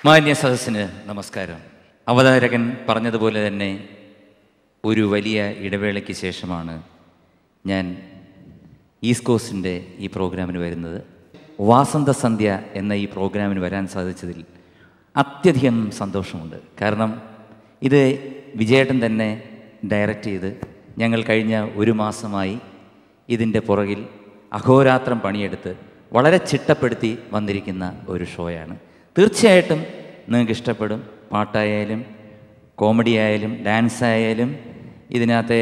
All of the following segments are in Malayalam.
മാന്യ സദസ്സിന് നമസ്കാരം അവതാരകൻ പറഞ്ഞതുപോലെ തന്നെ ഒരു വലിയ ഇടവേളയ്ക്ക് ശേഷമാണ് ഞാൻ ഈസ്റ്റ് കോസ്റ്റിൻ്റെ ഈ പ്രോഗ്രാമിന് വരുന്നത് വാസന്ത സന്ധ്യ എന്ന ഈ പ്രോഗ്രാമിന് വരാൻ സാധിച്ചതിൽ അത്യധികം സന്തോഷമുണ്ട് കാരണം ഇത് വിജയേട്ടൻ തന്നെ ഡയറക്റ്റ് ചെയ്ത് ഞങ്ങൾ കഴിഞ്ഞ ഒരു മാസമായി ഇതിൻ്റെ പുറകിൽ അഹോരാത്രം പണിയെടുത്ത് വളരെ ചിട്ടപ്പെടുത്തി വന്നിരിക്കുന്ന ഒരു ഷോയാണ് തീർച്ചയായിട്ടും നിങ്ങൾക്ക് ഇഷ്ടപ്പെടും പാട്ടായാലും കോമഡി ആയാലും ഡാൻസ് ആയാലും ഇതിനകത്തെ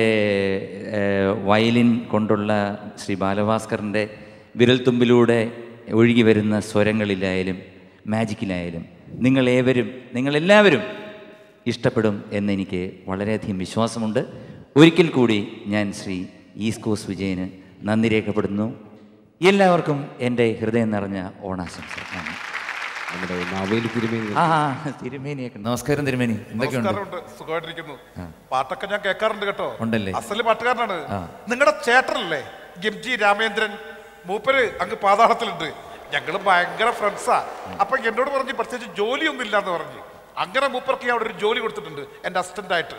ഏഹ്, വയലിൻ കൊണ്ടുള്ള ശ്രീ ബാലഭാസ്കറിൻ്റെ വിരൽത്തുമ്പിലൂടെ ഒഴുകി വരുന്ന സ്വരങ്ങളിലായാലും മാജിക്കിലായാലും നിങ്ങളേവരും നിങ്ങളെല്ലാവരും ഇഷ്ടപ്പെടും എന്നെനിക്ക് വളരെയധികം വിശ്വാസമുണ്ട് ഒരിക്കൽ കൂടി ഞാൻ ശ്രീ ഈസ്കോസ് വിജയന് നന്ദി രേഖപ്പെടുന്നു എല്ലാവർക്കും എൻ്റെ ഹൃദയം നിറഞ്ഞ ഓണാശംസ നന്ദി. നമ്മുടെ നാവേലി തിരുമേനി ആ തിരുമേനിയൊക്കെ നമസ്കാരം തിരുമേനി എന്തൊക്കെയുണ്ട് നമസ്കാരമുണ്ട് സുഖമായിട്ടിരിക്കുന്നു പാട്ടൊക്കെ ഞാൻ കേൾക്കാറുണ്ട് കേട്ടോ ഉണ്ടല്ലേ? അസല് പാട്ടുകാരനാണ് നിങ്ങളുടെ ചേട്ടനല്ലേ എം ജി രാമേന്ദ്രൻ മൂപ്പര് അങ്ങ് പാതാളത്തിലുണ്ട് ഞങ്ങള് ഭയങ്കര ഫ്രണ്ട്സാ അപ്പൊ എന്നോട് പറഞ്ഞ് പ്രത്യേകിച്ച് ജോലിയൊന്നും ഇല്ലാന്ന് പറഞ്ഞു അങ്ങനെ മൂപ്പർക്ക് ഞാൻ അവിടെ ഒരു ജോലി കൊടുത്തിട്ടുണ്ട് എന്റെ അസിസ്റ്റന്റ് ആയിട്ട്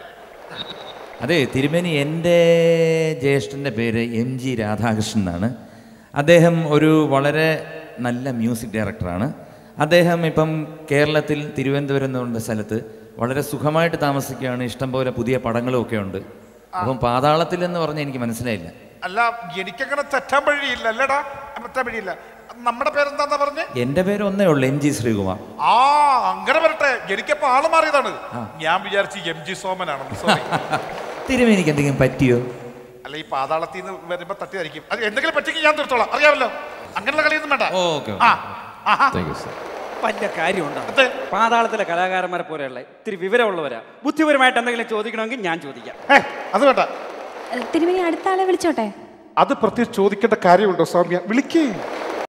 അതെ തിരുമേനി എൻ്റെ ജ്യേഷ്ഠൻ്റെ പേര് എം ജി രാധാകൃഷ്ണൻ എന്നാണ് അദ്ദേഹം ഒരു വളരെ നല്ല മ്യൂസിക് ഡയറക്ടറാണ് അദ്ദേഹം ഇപ്പം കേരളത്തിൽ തിരുവനന്തപുരം എന്ന് പറഞ്ഞ സ്ഥലത്ത് വളരെ സുഖമായിട്ട് താമസിക്കുകയാണ് ഇഷ്ടംപോലെ പുതിയ പടങ്ങളും ഒക്കെ ഉണ്ട് അപ്പം പാതാളത്തിൽ എന്ന് പറഞ്ഞാൽ എനിക്ക് മനസ്സിലായില്ല അല്ല എനിക്കങ്ങനെ തെറ്റാൻ വഴിയില്ല അല്ലേടാ തെറ്റാൻ വഴിയില്ല നമ്മുടെ പേരെന്താന്നാ പറഞ്ഞേ എൻ്റെ പേര് ഒന്നേ ഉള്ളൂ എം ജി ശ്രീകുമാർ ആ അങ്ങനെ വരട്ടെ എനിക്കപ്പോ ആള് മാറിയതാണ് ഞാൻ വിചാരിച്ചു എം ജി സോമനാണെന്ന് സോറി തിരുമേനിക്ക് എന്തെങ്കിലും പറ്റിയോ അല്ല ഈ പാതാളത്തിൽ നിന്ന് വരുമ്പോ തട്ടിയതായിരിക്കും അത് എന്തെങ്കിലും പറ്റിയെങ്കിൽ ഞാൻ തീർത്തോളാം അറിയാമല്ലോ അങ്ങനെയുള്ള കളിയൊന്നും വേണ്ട ഓക്കെ ആ ആഹാ താങ്ക് യു സർ വല്ല കാര്യമുണ്ടാവും അതെ. പാതാളത്തിലെ കലാകാരന്മാരെ പോലെയുള്ള ഇത്തിരി വിവരമുള്ളവരാ ബുദ്ധിപരമായിട്ട് എന്തെങ്കിലും ചോദിക്കണമെങ്കിൽ ഞാൻ ചോദിക്കാം ഏ, അത് വേണ്ട തിരുമണി അടുത്ത ആളെ വിളിച്ചോട്ടെ അത് പ്രത്യേകിച്ച് ചോദിക്കേണ്ട കാര്യമുണ്ടോ സൗമ്യ വിളിക്കേ